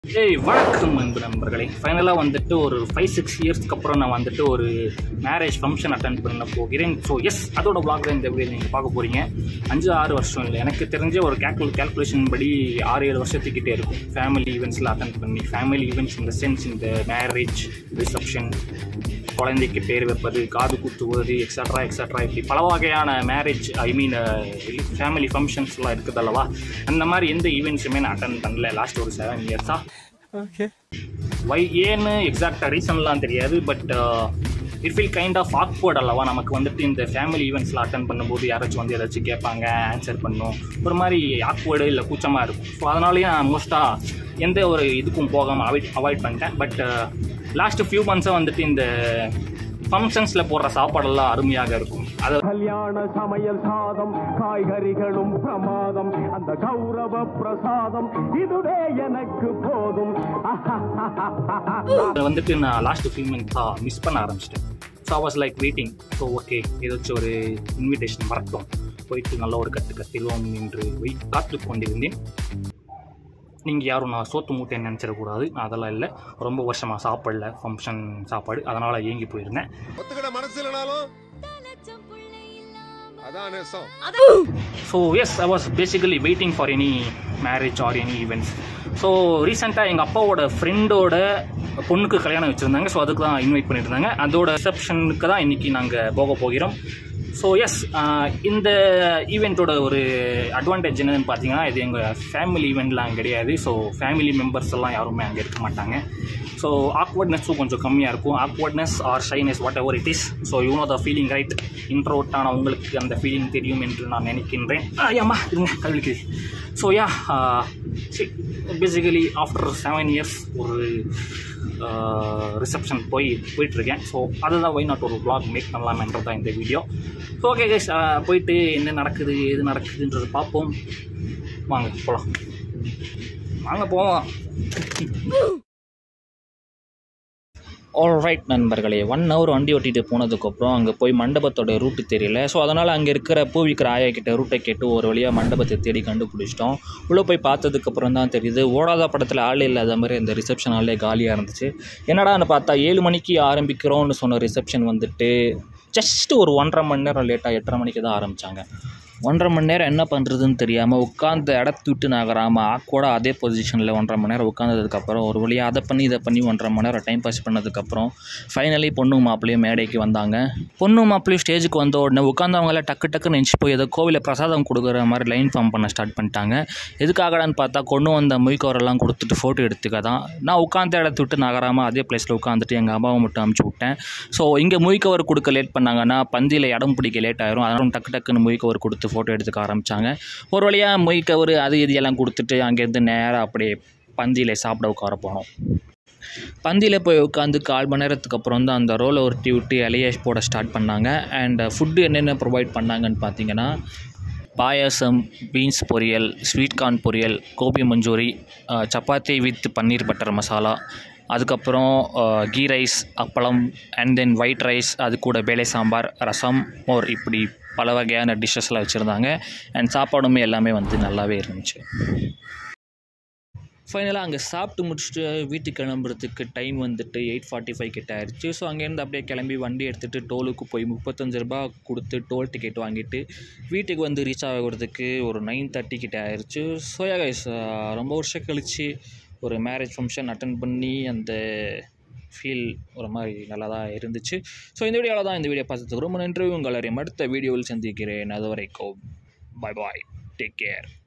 ஏய் வணக்கம் அன்பு நண்பர்களே ஃபைனலாக வந்துட்டு ஒரு ஃபைவ் சிக்ஸ் இயர்ஸ்க்கு அப்புறம் நான் வந்துட்டு ஒரு மேரேஜ் ஃபங்க்ஷன் அட்டன் பண்ண போகிறேன் ஸோ எஸ் அதோட vlog தான் இந்த வீடியோ நீங்கள் பார்க்க போகிறீங்க அஞ்சு ஆறு வருஷம் இல்லை எனக்கு தெரிஞ்ச ஒரு கேல்குல் கேல்குலேஷன் படி ஆறு ஏழு வருஷத்துக்கிட்டே இருக்கும் ஃபேமிலி ஈவெண்ட்ஸில் அட்டன் பண்ணி ஃபேமிலி ஈவெண்ட்ஸ் இந்த சென்ஸ் இந்த மேரேஜ் ரிசப்ஷன் குழந்தைக்கு பேர் வைப்பது காது குத்துவது எக்ஸட்ரா எக்ஸட்ரா இப்படி பல வகையான மேரேஜ் ஐ மீன் ஃபேமிலி ஃபங்க்ஷன்ஸ்லாம் இருக்குது அல்லவா அந்த மாதிரி எந்த ஈவெண்ட்ஸுமே நான் அட்டன் பண்ணல லாஸ்ட் ஒரு செவன் இயர்ஸாக வை ஏன்னு எக்ஸாக்டாக ரீசன்லாம் தெரியாது but it feel kind of awkward அல்லவா நமக்கு வந்துட்டு இந்த ஃபேமிலி ஈவெண்ட்ஸில் அட்டன் பண்ணும்போது யாராச்சும் வந்து ஏதாச்சும் கேட்பாங்க ஆன்சர் பண்ணும் ஒரு மாதிரி ஆக்வர்டு இல்லை கூச்சமாக இருக்கும் ஸோ அதனாலேயே நான் மோஸ்ட்டாக எந்த ஒரு இதுக்கும் போகாமல் அவாய்ட் அவாய்ட் பண்ணிட்டேன் பட் லாஸ்ட் ஃபியூ மந்த்ஸாக வந்துட்டு இந்த ஃபங்க்ஷன்ஸில் போடுற சாப்பாடெல்லாம் அருமையாக இருக்கும் அதை கல்யாண சமையல் சாதம் காய்கறிகளும் பிரமாதம் அந்த கௌரவ பிரசாதம் இதுவே எனக்கு போதும் அதை வந்துட்டு நான் லாஸ்ட் ஃபியூ மந்த்ஸாக மிஸ் பண்ண ஆரம்பிச்சிட்டேன் so was like waiting so okay ஏதாச்சும் ஒரு இன்விடேஷன் வரட்டும் போயிட்டு நல்ல ஒரு கட்டு கட்டிடுவோம் என்று வெயிட் காத்து கொண்டிருந்தேன் நீங்கள் யாரும் நான் சோத்து மூட்டைன்னு நினச்சிடக்கூடாது நான் அதெல்லாம் இல்லை ரொம்ப வருஷமாக சாப்பிடல ஃபங்க்ஷன் சாப்பாடு அதனால் ஏங்கி போயிருந்தேன் ஒத்துக்கிட மனசு இல்லைனாலும் அதான் நேசம் so yes I was basically waiting for any marriage or any events so ரீசெண்டாக எங்கள் அப்பாவோட ஃப்ரெண்டோட பொண்ணுக்கு கல்யாணம் வச்சுருந்தாங்க ஸோ அதுக்கு தான் இன்வைட் பண்ணியிருந்தாங்க அதோட ரிசப்ஷனுக்கு தான் இன்றைக்கி நாங்கள் போக போகிறோம் ஸோ எஸ் இந்த ஈவெண்ட்டோட ஒரு அட்வான்டேஜ் என்னதுன்னு பார்த்தீங்கன்னா இது எங்கள் ஃபேமிலி ஈவெண்ட்லாம் கிடையாது ஸோ ஃபேமிலி மெம்பர்ஸ் எல்லாம் யாருமே அங்கே இருக்க மாட்டாங்க ஸோ ஆக்வர்ட்னஸும் கொஞ்சம் கம்மியாக இருக்கும் awkwardness or shyness whatever it is so you know the feeling right இன்ட்ரோட்டான உங்களுக்கு அந்த ஃபீலிங் தெரியும் என்று நான் நினைக்கின்றேன் ஐயாம்மா இருங்க கல்விக்கு so yeah basically after seven years ஒரு ரிசப்ஷன் போய் போயிட்டுருக்கேன் ஸோ அதுதான் ஒய் நாட் ஒரு vlog மேக் பண்ணலாம்ன்றது தான் இந்த வீடியோ ஸோ ஓகே கைஸ் போயிட்டு என்ன நடக்குது எது நடக்குதுன்றதை பார்ப்போம் வாங்க போகலாம் வாங்க போவோம் ஆல் ரைட் நண்பர்களே ஒன் ஹவர் வண்டி ஓட்டிட்டு போனதுக்கப்புறம் அங்கே போய் மண்டபத்தோட ரூட்டு தெரியல ஸோ அதனால் அங்கே இருக்கிற பூ விற்கிற ஆயா கிட்ட ரூட்டை கேட்டு ஒரு வழியாக மண்டபத்தை தேடி கண்டுபிடிச்சிட்டோம் உள்ளே போய் பார்த்ததுக்கப்புறம் தான் தெரியுது ஓடாத படத்தில் ஆள் இல்லாத மாதிரி அந்த ரிசப்ஷன் ஆளே காலியாக இருந்துச்சு என்னடான்னு பார்த்தா ஏழு மணிக்கு ஆரம்பிக்கிறோம்னு சொன்ன ரிசப்ஷன் வந்துட்டு ஜஸ்ட் ஒரு ஒன்றரை மணி நேரம் லேட்டாக எட்டரை மணிக்கு தான் ஆரம்பித்தாங்க ஒன்றரை மணி நேரம் என்ன பண்ணுறதுன்னு தெரியாமல் உட்காந்த இடத்து விட்டு நகராமல் ஆக்கோட அதே பொசிஷனில் ஒன்றரை மணி நேரம் உட்காந்ததுக்கப்புறம் ஒரு வழியாக அதை பண்ணி இதை பண்ணி ஒன்றரை மணி நேரம் டைம் பாஸ் பண்ணதுக்கப்புறம் ஃபைனலி பொண்ணும் மாப்பிள்ளையும் மேடைக்கு வந்தாங்க பொண்ணும் மாப்பிள்ளையும் ஸ்டேஜுக்கு வந்த உடனே உட்காந்தவங்கள டக்கு டக்குன்னு நினச்சி போய் ஏதோ கோவிலில் பிரசாதம் கொடுக்குற மாதிரி லைன் ஃபார்ம் பண்ண ஸ்டார்ட் பண்ணிட்டாங்க எதுக்காகடான்னு பார்த்தா கொண்டு வந்த மொய்க்கவரெல்லாம் கொடுத்துட்டு ஃபோட்டோ எடுத்துக்க தான் நான் உட்காந்த இடத்த விட்டு நகராமல் அதே பிளேஸில் உட்காந்துட்டு எங்கள் அம்மாவை மட்டும் அமுச்சு விட்டேன் ஸோ இங்கே மொய்க்கவர் கொடுக்க லேட் பண்ணாங்கன்னா பந்தியில் இடம் பிடிக்க லேட் ஆயிரும் அதனால டக்கு டக்குன்னு மொய்க்கவர் கொடுத்து ஃபோட்டோ எடுத்துக்க ஆரம்பித்தாங்க ஒரு வழியாக மொய்க்கவர் அது இது எல்லாம் கொடுத்துட்டு அங்கேருந்து நேராக அப்படியே பந்தியில் சாப்பிட உட்கார போனோம் பந்தியில் போய் உட்காந்து கால் மணி நேரத்துக்கு அப்புறம் தான் அந்த ரோலை உருட்டி விட்டு இலைய போட ஸ்டார்ட் பண்ணாங்க அண்ட் ஃபுட்டு என்னென்ன ப்ரொவைட் பண்ணாங்கன்னு பார்த்தீங்கன்னா பாயாசம் பீன்ஸ் பொரியல் ஸ்வீட் கார்ன் பொரியல் கோபி மஞ்சூரி அஹ், சப்பாத்தி வித் பன்னீர் பட்டர் மசாலா அதுக்கப்புறம் அஹ், கீ ரைஸ் அப்பளம் அண்ட் தென் ஒயிட் ரைஸ் அது கூட வேலை சாம்பார் ரசம் மோர் இப்படி பல வகையான டிஷ்ஷஸ்லாம் வச்சுருந்தாங்க அண்ட் சாப்பாடுமே எல்லாமே வந்து நல்லாவே இருந்துச்சு ஃபைனலாக அங்கே சாப்பிட்டு முடிச்சுட்டு வீட்டுக்கு கிளம்புறதுக்கு டைம் வந்துட்டு எயிட் ஃபார்ட்டி ஃபைவ் கிட்ட ஆயிடுச்சு ஸோ அங்கேருந்து அப்படியே கிளம்பி வண்டி எடுத்துகிட்டு டோலுக்கு போய் முப்பத்தஞ்சு ரூபா கொடுத்து டோல் டிக்கெட் வாங்கிட்டு வீட்டுக்கு வந்து ரீச் ஆகிறதுக்கு ஒரு நைன் தேர்ட்டி கிட்ட ஆயிடுச்சு ஸோ கைஸ் ரொம்ப வருஷம் கழித்து ஒரு மேரேஜ் ஃபங்க்ஷன் அட்டன் பண்ணி அந்த ஃபீல் ஒரு மாதிரி நல்லா தான் இருந்துச்சு ஸோ இந்த வீடியோவில் தான் இந்த வீடியோ பார்த்ததுக்கு ரொம்ப நன்றி உங்கள் எல்லாரையும் அடுத்த வீடியோவில் சந்திக்கிறேன் அது வரைக்கும் பாய் பாய் டேக் கேர்